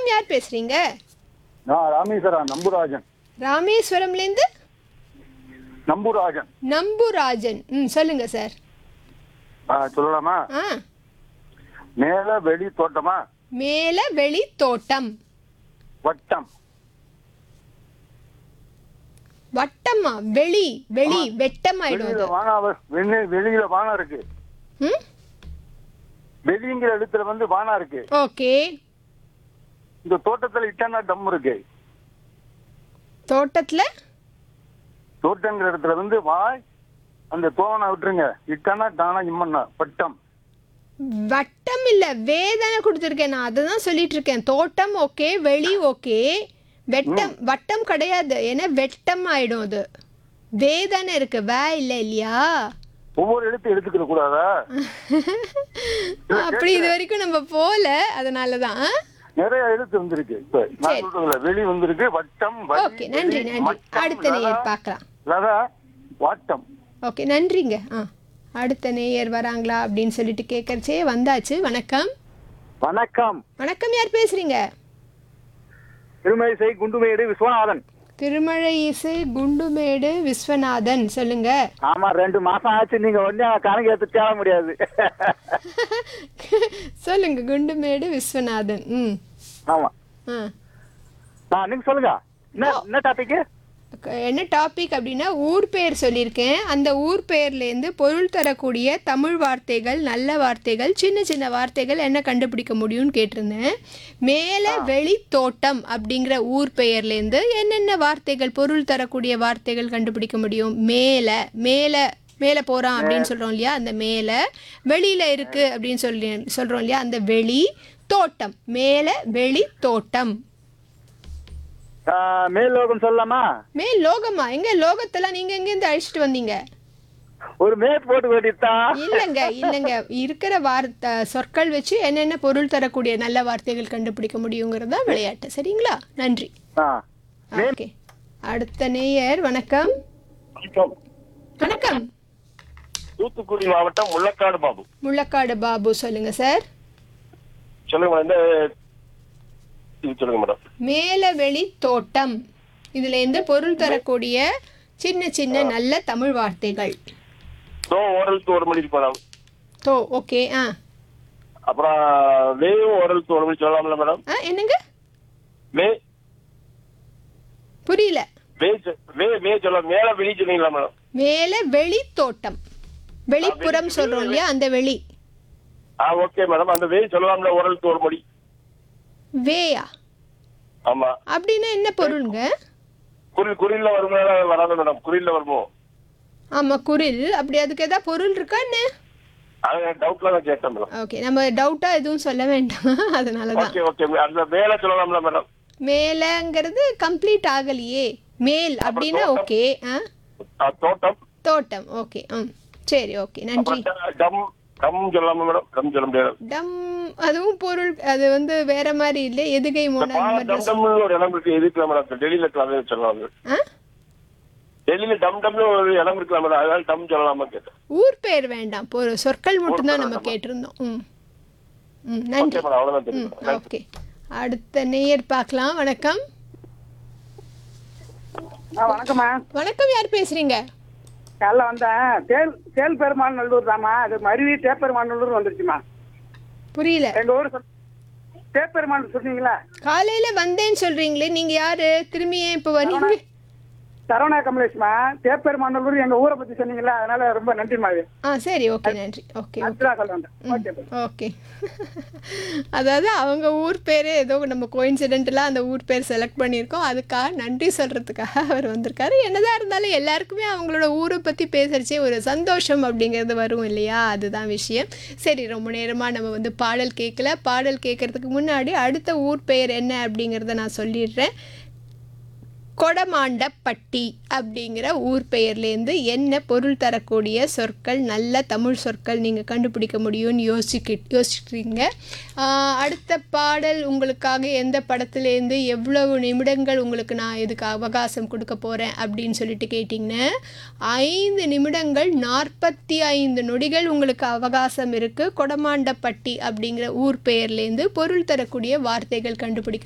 யார் பேசுறீங்க நான் ராமேஸ்வரம் நம்புராஜன் ராமேஸ்வரம்லேருந்து நம்புராஜன் நம்புராஜன் ம் சொல்லுங்க சார் ஆ, சொல்லலாமா ஆ மேல வெளி தோட்டமா மேல வெளி தோட்டம் வட்டம் வட்டமா வெளி வெளி வெட்டமாயிடும் வெளியில அது வானம் வெளி வெளியில வானம் இருக்கு ம் வெளிங்கிற இடத்துல வந்து வானம் இருக்கு ஓகே இந்த தோட்டத்துல இட்டானா டம் இருக்கு தோட்டத்துல தோட்டங்கிற இடத்துல வந்து வாய் அந்த தோவனை விட்டுருங்க இட்டானா டானா இம்மன்னா வட்டம் வட்டம் இல்ல வேதனை கொடுத்துருக்கேன் நான் அதை தான் சொல்லிட்டு இருக்கேன் தோட்டம் ஓகே வெளி ஓகே வெட்டம் வட்டம் கிடையாது ஏன்னா வெட்டம் ஆயிடும் அது வேதனை இருக்கு வே இல்ல இல்லையா ஒவ்வொரு எழுத்து எடுத்துக்கிற கூடாதா அப்படி இது வரைக்கும் நம்ம போல அதனால தான் நிறைய எழுத்து வந்திருக்கு இப்ப நான் சரி. சொல்றதுல வெளி வந்திருக்கு வட்டம் வழி, ஓகே நன்றி வெளி, நன்றி மட்டம், அடுத்த லதா, நேயர் பார்க்கலாம் லதா வாட்டம் ஓகே நன்றிங்க ஆ அடுத்த நேயர் வராங்களா அப்படின்னு சொல்லிட்டு கேட்கறச்சே வந்தாச்சு வணக்கம் வணக்கம் வணக்கம் யார் பேசுறீங்க திருமழிசை குண்டுமேடு விஸ்வநாதன் திருமழை இசை குண்டுமேடு விஸ்வநாதன் சொல்லுங்க ஆமா ரெண்டு மாசம் ஆச்சு நீங்க ஒன்னே கணக்கு எடுத்து தேட முடியாது சொல்லுங்க குண்டுமேடு விஸ்வநாதன் ம் ஆமா ஆ ஆ நீங்க சொல்லுங்க என்ன என்ன டாபிக் க- என்ன டாபிக் அப்படின்னா ஊர் பெயர் சொல்லியிருக்கேன் அந்த ஊர் பெயர்லேருந்து பொருள் தரக்கூடிய தமிழ் வார்த்தைகள் நல்ல வார்த்தைகள் சின்ன சின்ன வார்த்தைகள் என்ன கண்டுபிடிக்க முடியும்னு கேட்டிருந்தேன் மேலே வெளி தோட்டம் அப்படிங்கிற ஊர் பெயர்லேருந்து என்னென்ன வார்த்தைகள் பொருள் தரக்கூடிய வார்த்தைகள் கண்டுபிடிக்க முடியும் மேலே மேலே மேலே போகிறான் அப்படின்னு சொல்கிறோம் இல்லையா அந்த மேலே வெளியில் இருக்குது அப்படின்னு சொல்லி சொல்கிறோம் இல்லையா அந்த வெளி தோட்டம் மேலே வெளி தோட்டம் மேல் லோகம் சொல்லலாமா மேல் லோகமா எங்க லோகத்தெல்லாம் நீங்க எங்கேருந்து அழைச்சிட்டு வந்தீங்க ஒரு மேப் போட்டு வேண்டியதுதான் இல்லைங்க இல்லைங்க இருக்கிற வார்த்தை சொற்கள் வச்சு என்னென்ன பொருள் தரக்கூடிய நல்ல வார்த்தைகள் கண்டுபிடிக்க முடியுங்கிறது தான் விளையாட்டு சரிங்களா நன்றி ஆ ஓகே அடுத்த நேயர் வணக்கம் வணக்கம் தூத்துக்குடி மாவட்டம் முள்ளக்காடு பாபு முள்ளக்காடு பாபு சொல்லுங்க சார் சொல்லுங்க மேடம் இந்த இது சொல்லுங்க மேடம் மேலவெளி தோட்டம் இதுல இருந்து பொருள் தரக்கூடிய சின்ன சின்ன நல்ல தமிழ் வார்த்தைகள் தோ ஓரலுக்கு ஒரு மணி இருக்கு மேடம் தோ ஓகே ஆ அப்புறம் வேவும் ஓரலுக்கு ஒரு மணி சொல்லலாம்ல மேடம் ஆ என்னங்க வே புரியல வே சொ- வே வே சொல்ல மேல வெளி சொன்னீங்களா மேடம் மேல வெளி தோட்டம் வெளிப்புறம் சொல்றோம் இல்லையா அந்த வெளி ஆ ஓகே மேடம் அந்த வே சொல்லலாம்ல ஓரலுக்கு ஒரு மணி வேயா ஆமா அப்படின்னா என்ன பொருளுங்க குரில் குறில்ல வருமே வராது மேடம் குறில்ல வருமோ ஆமா குரில் அப்படி அதுக்கு ஏதாவது பொருள் இருக்கா என்ன அது டவுட்ல தான் கேட்டேன் மேடம் ஓகே நம்ம டவுட்டா எதுவும் சொல்ல வேண்டாம் அதனால தான் ஓகே ஓகே அந்த மேல சொல்லலாம்ல மேடம் மேலங்கிறது கம்ப்ளீட் ஆகலையே மேல் அப்படின்னா ஓகே ஆ தோட்டம் தோட்டம் ஓகே ம் சரி ஓகே நன்றி அப்புறம் டம் டம் சொல்லலாமா மேடம் டம் சொல்ல முடியாது டம் அதுவும் பொருள் அது வந்து வேற மாதிரி இல்லை எதுகை இந்த மோன பால அந்த டம் மாதிரி டம்னு ஒரு இடம் இருக்கு எதுக்கு மேடம் டெல்லியில இருக்கலாம் சொல்லலாம் ஆ டெல்லியில டம் டம்னு ஒரு இடம் இருக்கலாம் மேடம் அதனால டம் சொல்லலாமா கேட்டேன் ஊர் பேர் வேண்டாம் பொரு சொற்கள் மட்டும்தான் நம்ம கேட்டிருந்தோம் ம் ம் நன்றி ஓகே மேடம் அவ்வளவுதான் ம் தெரியும் ஓகே அடுத்த நேயர் பார்க்கலாம் வணக்கம் வணக்கம்மா வணக்கம் யார் பேசுறீங்க காலைல வந்தேன் தேல் தேல் பெருமாள் நல்லூர் தாம்மா அது மருவி தேப்பெருமாள் நல்லூர் வந்துருச்சுமா புரியல எங்க ஊர் சொல் தேப்பெருமாள் சொன்னீங்களா காலையில வந்தேன்னு சொல்றீங்களே நீங்க யாரு திரும்பி ஏன் இப்போ வரீங்க சரவணா கமலேஷ்மா தேப்பெருமாள் நல்லூர் எங்க ஊரை பத்தி சொன்னீங்களா அதனால ரொம்ப நன்றிமா இது ஆ சரி ஓகே நன்றி ஓகே ஓகே அதுதான் சொல்ல வந்தேன் ஓகே ஓகே அதாவது அவங்க ஊர் பேரே ஏதோ நம்ம கோயின்சிடென்டலாக அந்த ஊர் பேர் செலக்ட் பண்ணியிருக்கோம் அதுக்காக நன்றி சொல்கிறதுக்காக அவர் வந்திருக்காரு என்னதான் இருந்தாலும் எல்லாருக்குமே அவங்களோட ஊரை பற்றி பேசுகிறச்சே ஒரு சந்தோஷம் அப்படிங்கிறது வரும் இல்லையா அதுதான் விஷயம் சரி ரொம்ப நேரமாக நம்ம வந்து பாடல் கேட்கல பாடல் கேட்கறதுக்கு முன்னாடி அடுத்த ஊர் பெயர் என்ன அப்படிங்கிறத நான் சொல்லிடுறேன் கொடமாண்டப்பட்டி அப்படிங்கிற ஊர் பெயர்லேருந்து என்ன பொருள் தரக்கூடிய சொற்கள் நல்ல தமிழ் சொற்கள் நீங்கள் கண்டுபிடிக்க முடியும்னு யோசிக்க யோசிக்கிறீங்க ஆஹ் அடுத்த பாடல் உங்களுக்காக எந்த படத்துலேருந்து எவ்வளவு நிமிடங்கள் உங்களுக்கு நான் இதுக்கு அவகாசம் கொடுக்க போகிறேன் அப்படின்னு சொல்லிட்டு கேட்டிங்கன்னா ஐந்து நிமிடங்கள் நாற்பத்தி ஐந்து நொடிகள் உங்களுக்கு அவகாசம் இருக்குது கொடமாண்டப்பட்டி அப்படிங்கிற ஊர் பெயர்லேருந்து பொருள் தரக்கூடிய வார்த்தைகள் கண்டுபிடிக்க